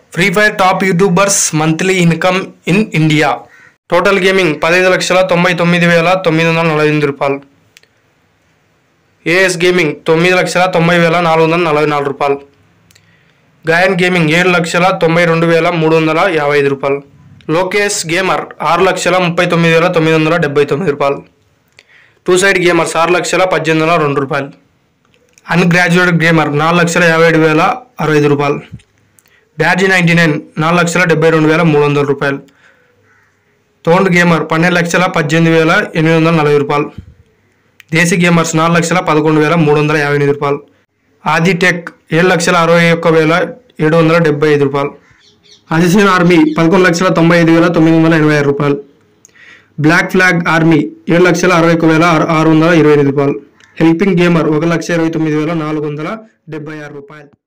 free fire top YouTubers monthly income in India total gaming పదహైదు లక్షల తొంభై తొమ్మిది వేల తొమ్మిది వందల నలభై ఎనిమిది రూపాయలు ఏఎస్ గేమింగ్ తొమ్మిది లక్షల తొంభై వేల నాలుగు వందల నలభై నాలుగు రూపాయలు గాయన్ గేమింగ్ ఏడు లక్షల తొంభై రెండు వేల మూడు వందల యాభై ఐదు రూపాయలు లోకేష్ గేమర్ ఆరు లక్షల ముప్పై తొమ్మిది వేల తొమ్మిది వందల డెబ్బై తొమ్మిది రూపాయలు టూ సైడ్ గేమర్స్ ఆరు లక్షల పద్దెనిమిది వందల రెండు రూపాయలు అన్గ్రాడ్యుయేట్ గేమర్ నాలుగు లక్షల యాభై ఏడు వేల అరవై ఐదు రూపాయలు బ్యాడ్జీ నైంటీ నైన్ నాలుగు లక్షల డెబ్బై రెండు వేల మూడు వందల రూపాయలు తోండ్ గేమర్ పన్నెండు లక్షల పద్దెనిమిది వేల ఎనిమిది వందల నలభై రూపాయలు దేశీ గేమర్స్ నాలుగు లక్షల పదకొండు వేల మూడు వందల యాభై ఎనిమిది రూపాయలు ఆది టెక్ ఏడు లక్షల అరవై ఒక్క వేల ఏడు వందల డెబ్బై ఐదు రూపాయలు అజిసిన్ ఆర్మీ పదకొండు లక్షల తొంభై ఐదు వేల తొమ్మిది వందల ఎనభై ఆరు రూపాయలు బ్లాక్ ఫ్లాగ్ ఆర్మీ ఏడు లక్షల అరవై ఒక్క వేల ఆరు ఆరు వందల ఇరవై ఎనిమిది రూపాయలు హెల్పింగ్ గేమర్ ఒక లక్ష ఇరవై తొమ్మిది వేల నాలుగు వందల డెబ్బై ఆరు రూపాయలు